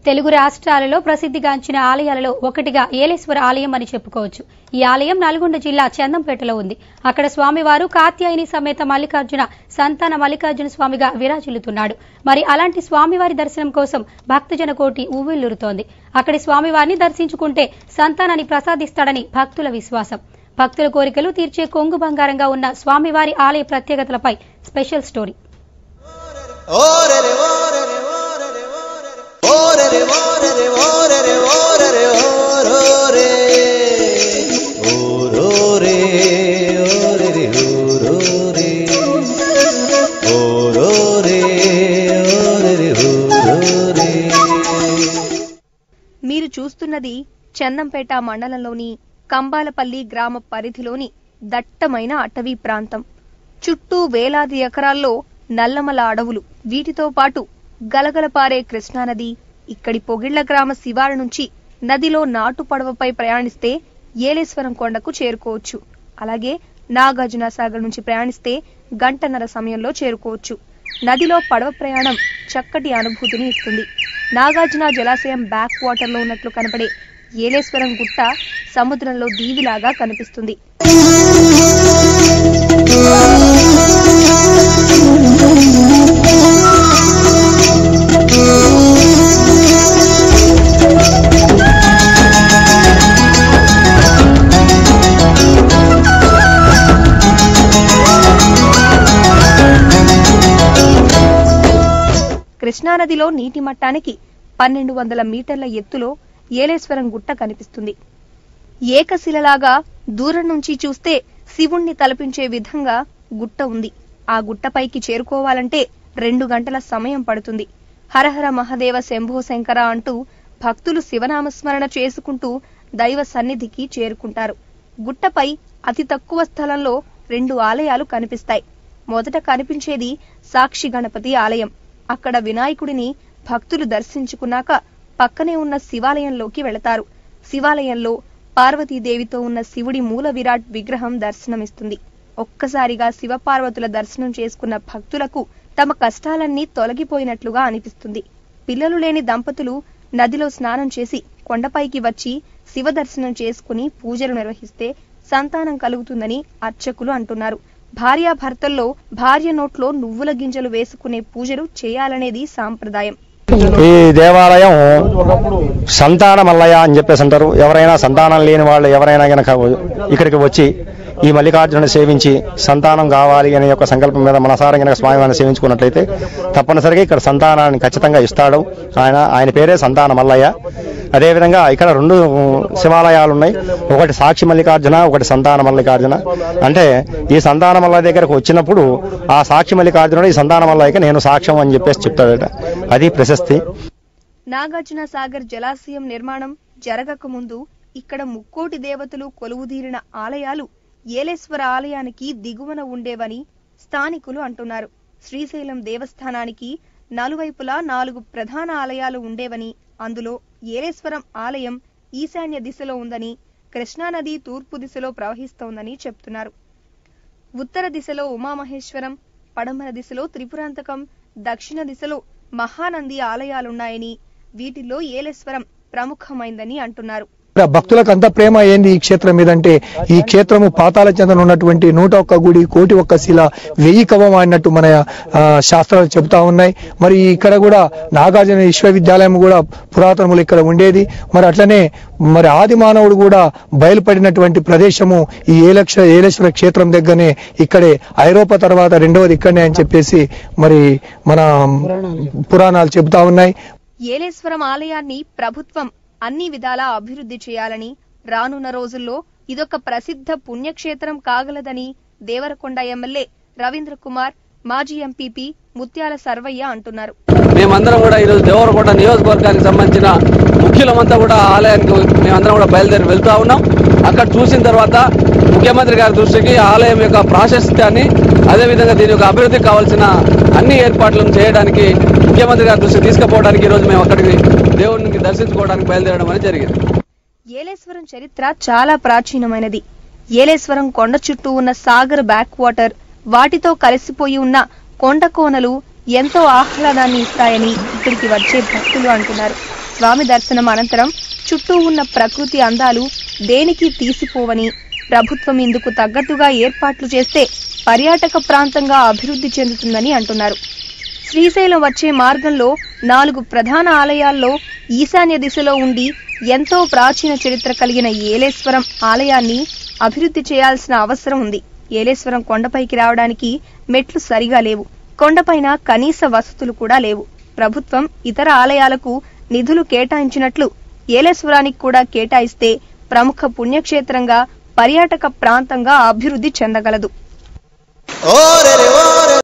తెలుగు రాష్ట్రాలలో ప్రసిద్ధిగాంచిన ఆలయాలలో ఒకటిగా ఏలేశ్వర ఆలయం అని చెప్పుకోవచ్చు ఈ ఆలయం నల్గొండ జిల్లా చందంపేటలో ఉంది అక్కడ స్వామివారు కాత్యాయని సమేత మల్లికార్జున సంతాన మల్లికార్జున స్వామిగా విరాజిల్లుతున్నాడు మరి అలాంటి స్వామివారి దర్శనం కోసం భక్తజన కోటి ఉవ్విల్లురుతోంది అక్కడి స్వామివారిని దర్శించుకుంటే సంతానాన్ని ప్రసాదిస్తాడని భక్తుల విశ్వాసం భక్తుల కోరికలు తీర్చే కొంగు బంగారంగా ఉన్న స్వామివారి ఆలయ ప్రత్యేకతలపై స్పెషల్ స్టోరీ ఓరరే ఓరరే ఓరరే ఓరరే ఓరరే ఓరరే ఓరరే ఓరరే ఓరోరే ఓరరే ఓరోరే ఓరోరే ఓరరే ఓరోరే మీరు చూస్తున్నది చందంపేట మండలంలోని కంబాలపల్లి గ్రామ పరిధిలోని దట్టమైన అటవీ ప్రాంతం చుట్టూ వేలాది ఎకరాల్లో నల్లమల అడవులు వీటితో పాటు గలగలపారే కృష్ణానది ఇక్కడి పొగిళ్ల గ్రామ శివారు నుంచి నదిలో నాటు పడవపై ప్రయాణిస్తే ఏలేశ్వరం కొండకు చేరుకోవచ్చు అలాగే నాగార్జున సాగర్ నుంచి ప్రయాణిస్తే గంటన్నర సమయంలో చేరుకోవచ్చు నదిలో పడవ ప్రయాణం చక్కటి అనుభూతిని ఇస్తుంది నాగార్జున జలాశయం బ్యాక్ వాటర్ లో ఉన్నట్లు కనపడే ఏలేశ్వరం గుట్ట సముద్రంలో దీవిలాగా కనిపిస్తుంది కృష్ణానదిలో నీటి మట్టానికి పన్నెండు వందల మీటర్ల ఎత్తులో ఏలేశ్వరం గుట్ట కనిపిస్తుంది ఏకశిలలాగా దూరం నుంచి చూస్తే శివుణ్ణి తలపించే విధంగా గుట్ట ఉంది ఆ గుట్టపైకి చేరుకోవాలంటే రెండు గంటల సమయం పడుతుంది హరహర మహదేవ శంభో శంకర అంటూ భక్తులు శివనామస్మరణ చేసుకుంటూ దైవ సన్నిధికి చేరుకుంటారు గుట్టపై అతి తక్కువ స్థలంలో రెండు ఆలయాలు కనిపిస్తాయి మొదట కనిపించేది సాక్షి గణపతి ఆలయం అక్కడ వినాయకుడిని భక్తులు దర్శించుకున్నాక పక్కనే ఉన్న శివాలయంలోకి వెళతారు శివాలయంలో పార్వతీదేవితో ఉన్న శివుడి మూల విరాట్ విగ్రహం దర్శనమిస్తుంది ఒక్కసారిగా శివపార్వతుల దర్శనం చేసుకున్న భక్తులకు తమ కష్టాలన్నీ తొలగిపోయినట్లుగా అనిపిస్తుంది పిల్లలు లేని దంపతులు నదిలో స్నానం చేసి కొండపైకి వచ్చి శివ దర్శనం చేసుకుని పూజలు నిర్వహిస్తే సంతానం కలుగుతుందని అర్చకులు అంటున్నారు భార్యాభర్తల్లో భార్య నోట్లో నువ్వుల గింజలు వేసుకునే పూజలు చేయాలనేది సాంప్రదాయం ఈ దేవాలయం సంతాన మల్లయ్య అని చెప్పేసి అంటారు ఎవరైనా సంతానం లేని వాళ్ళు ఎవరైనా గనక ఇక్కడికి వచ్చి ఈ మల్లికార్జునుని సేవించి సంతానం కావాలి అనే యొక్క సంకల్పం మీద మనసారం గనక స్వామివారిని సేవించుకున్నట్లయితే తప్పనిసరిగా ఇక్కడ సంతానాన్ని ఖచ్చితంగా ఇస్తాడు ఆయన ఆయన పేరే సంతాన మల్లయ్య అదేవిధంగా ఇక్కడ రెండు శివాలయాలు ఉన్నాయి ఒకటి సాక్షి మల్లికార్జున ఒకటి సంతాన మల్లికార్జున అంటే ఈ సంతాన మల్లయ్య దగ్గరకు వచ్చినప్పుడు ఆ సాక్షి మల్లికార్జునుడు ఈ సంతాన మల్లయ్యకి నేను సాక్ష్యం అని చెప్పేసి చెప్తాడట అది ప్రశస్తి నాగార్జున సాగర్ జలాశయం నిర్మాణం జరగక ముందు ఇక్కడ ముక్కోటి దేవతలు కొలువుదీరిన ఆలయాలు ఏలేశ్వర ఆలయానికి దిగువన ఉండేవని స్థానికులు అంటున్నారు శ్రీశైలం దేవస్థానానికి నలువైపులా నాలుగు ప్రధాన ఆలయాలు ఉండేవని అందులో ఏలేశ్వరం ఆలయం ఈశాన్య దిశలో ఉందని కృష్ణానది తూర్పు దిశలో ప్రవహిస్తోందని చెప్తున్నారు ఉత్తర దిశలో ఉమామహేశ్వరం పడమర దిశలో త్రిపురాంతకం దక్షిణ దిశలో మహానంది ఆలయాలున్నాయని వీటిల్లో ఏలేశ్వరం ప్రముఖమైందని అంటున్నారు భక్తులకు అంత ప్రేమ ఏంది ఈ క్షేత్రం మీద అంటే ఈ క్షేత్రము పాతాల చెందన ఉన్నటువంటి నూట ఒక్క గుడి కోటి ఒక్క శిల వెయ్యి కవం అన్నట్టు మన ఆ, శాస్త్రాలు చెబుతా ఉన్నాయి మరి ఇక్కడ కూడా నాగార్జున విశ్వవిద్యాలయం కూడా పురాతనములు ఇక్కడ ఉండేది మరి అట్లనే మరి ఆది మానవుడు కూడా బయలుపడినటువంటి ప్రదేశము ఈ ఏలక్ష ఏలేశ్వర క్షేత్రం దగ్గరనే ఇక్కడే ఐరోపా తర్వాత రెండవది ఇక్కడనే అని చెప్పేసి మరి మన పురాణాలు చెబుతా ఉన్నాయి ఏలేశ్వరం ఆలయాన్ని ప్రభుత్వం అన్ని విధాలా అభివృద్ధి చేయాలని రానున్న రోజుల్లో ఇదొక ప్రసిద్ధ పుణ్యక్షేత్రం కాగలదని దేవరకొండ ఎమ్మెల్యే రవీంద్ర కుమార్ మాజీ ఎంపీపీ ముత్యాల సర్వయ్య అంటున్నారు మేమందరం కూడా ఈరోజు దేవరకోట నియోజకవర్గానికి సంబంధించిన ముఖ్యులమంతా కూడా ఆ ఆలయానికి మేమందరం కూడా బయలుదేరి వెళ్తా ఉన్నాం అక్కడ చూసిన తర్వాత ముఖ్యమంత్రి గారి దృష్టికి ఆలయం యొక్క ప్రాశస్త్యాన్ని అదేవిధంగా దీని యొక్క అభివృద్ధికి కావాల్సిన అన్ని ఏర్పాట్లను చేయడానికి ముఖ్యమంత్రి గారి దృష్టికి తీసుకుపోవడానికి ఈరోజు మేము అక్కడికి దేవుడిని దర్శించుకోవడానికి బయలుదేరడం అనేది జరిగింది ఏలేశ్వరం చరిత్ర చాలా ప్రాచీనమైనది ఏలేశ్వరం కొండ చుట్టూ ఉన్న సాగర్ బ్యాక్ వాటర్ వాటితో కలిసిపోయి ఉన్న కొండ కోనలు ఎంతో ఆహ్లాదాన్ని ఇస్తాయని ఇక్కడికి వచ్చే భక్తులు అంటున్నారు స్వామి దర్శనం అనంతరం చుట్టూ ఉన్న ప్రకృతి అందాలు దేనికి తీసిపోవని ప్రభుత్వం ఇందుకు తగ్గట్టుగా ఏర్పాట్లు చేస్తే పర్యాటక ప్రాంతంగా అభివృద్ధి చెందుతుందని అంటున్నారు శ్రీశైలం వచ్చే మార్గంలో నాలుగు ప్రధాన ఆలయాల్లో ఈశాన్య దిశలో ఉండి ఎంతో ప్రాచీన చరిత్ర కలిగిన ఏలేశ్వరం ఆలయాన్ని అభివృద్ధి చేయాల్సిన అవసరం ఉంది ఏలేశ్వరం కొండపైకి రావడానికి మెట్లు సరిగా లేవు కొండపైన కనీస వసతులు కూడా లేవు ప్రభుత్వం ఇతర ఆలయాలకు నిధులు కేటాయించినట్లు ఏలేశ్వరానికి కూడా కేటాయిస్తే ప్రముఖ పుణ్యక్షేత్రంగా పర్యాటక ప్రాంతంగా అభివృద్ధి చెందగలదు ఓ రే రే ఓ రే